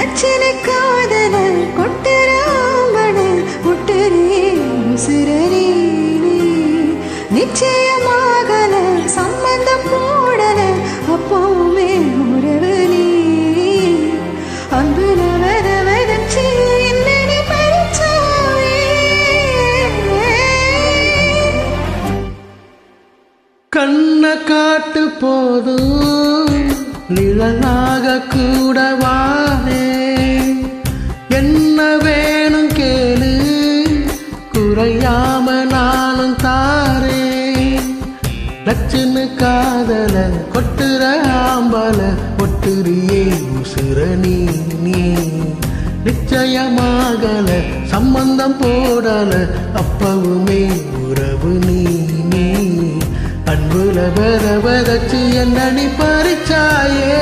நச்சின காதல கொட்டுறாம்பட முட்டரே உசுரரே நிச்சயமாகல சம்பந்தம் போடல அப்பவுமே உறவு நீ அன்புல வர வதச்சி என்ன நீ பறிச்சாயே கண்ண காட்டு போதும் நிழலாக கூட வானே என்ன வேணும் கேளு குறையாம நானும் தாரேன் லட்சுன்னு காதல கொட்டுற ஆம்பல ஒட்டுரியே உசுர நீ நீ நிச்சயமாகல சம்பந்தம் போடல அப்பவுமே உறவு நீ நீ அன்புல வர வதச்சு என்ன நீ பறிச்சாயே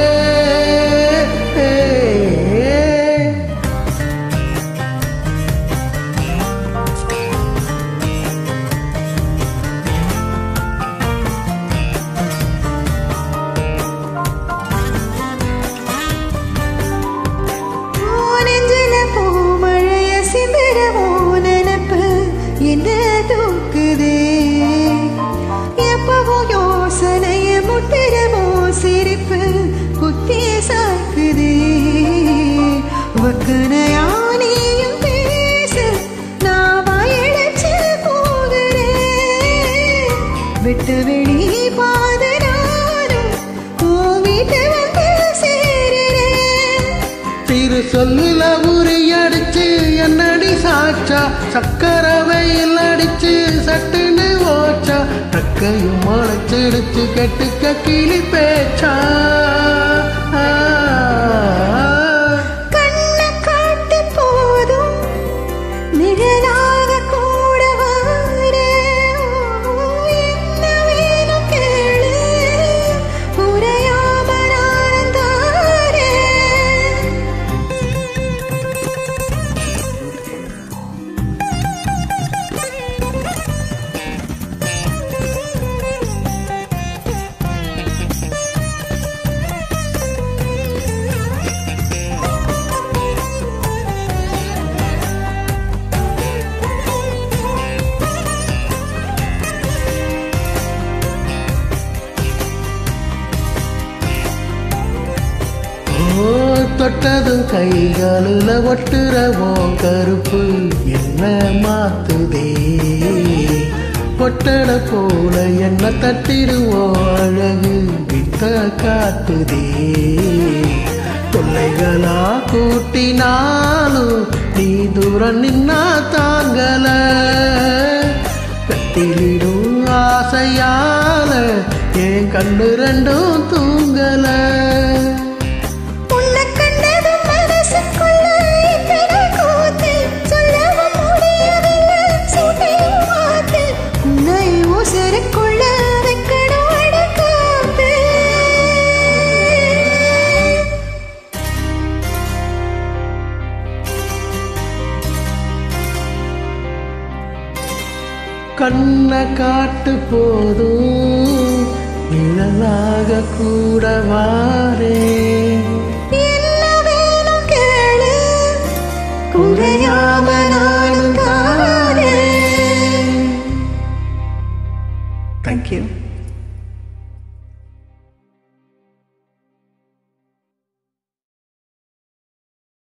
நெஞ்சில பூமழைய சிந்திரவோ நினப்பு என்ன தூக்குதே எப்பவோ யோசனைய முட்டிரவோ சிரிப்பு குத்தி சாக்குதே வக்கனையானியும் பேச நான் வாயடைச்சு போகிறேன் விட்டு வெளி பாதனாரும் உன் வீட்டு வந்து சேருறேன் சிறு சொல்லுல உரியடிச்சு என்னடி சாச்சா சக்கர வெயில் அடிச்சு சட்டுன்னு ஓச்சா தக்கையும் முளைச்சிடுச்சு கெட்டுக்க கிளி பேச்சா கண்ண காட்டு போதும் நிழலாக கூட வாரு என்ன வேணும் கேளு உரையாம நானும் தாரேன் ஓ தொட்டதும் கைகளில் ஒட்டுறவோ கருப்பு என்ன மாத்துதே பொட்டட போல என்ன தட்டிடுவோ அழகு வித்த காட்டுதே தொல்லைகளா கூட்டினாலும் நீ தூரம் நின்னா தாங்கல கட்டிலிடும் ஆசையால என் கண்ணு ரெண்டும் தூங்கல உன்னை கண்டதும் மனசுக்குள்ள இத்தனை கூத்து. சொல்லவும் முடியவில்லை, சூட்டையும் மாத்து. உன்னை உசுருக்குள்ள வைக்கணும் அடக்காத்து. கண்ண காட்டு போதும் நிழலாக கூட வாரே என்ன வேணும் கேளு, குறையாம நானும் தாரேன். தேங்க்யூ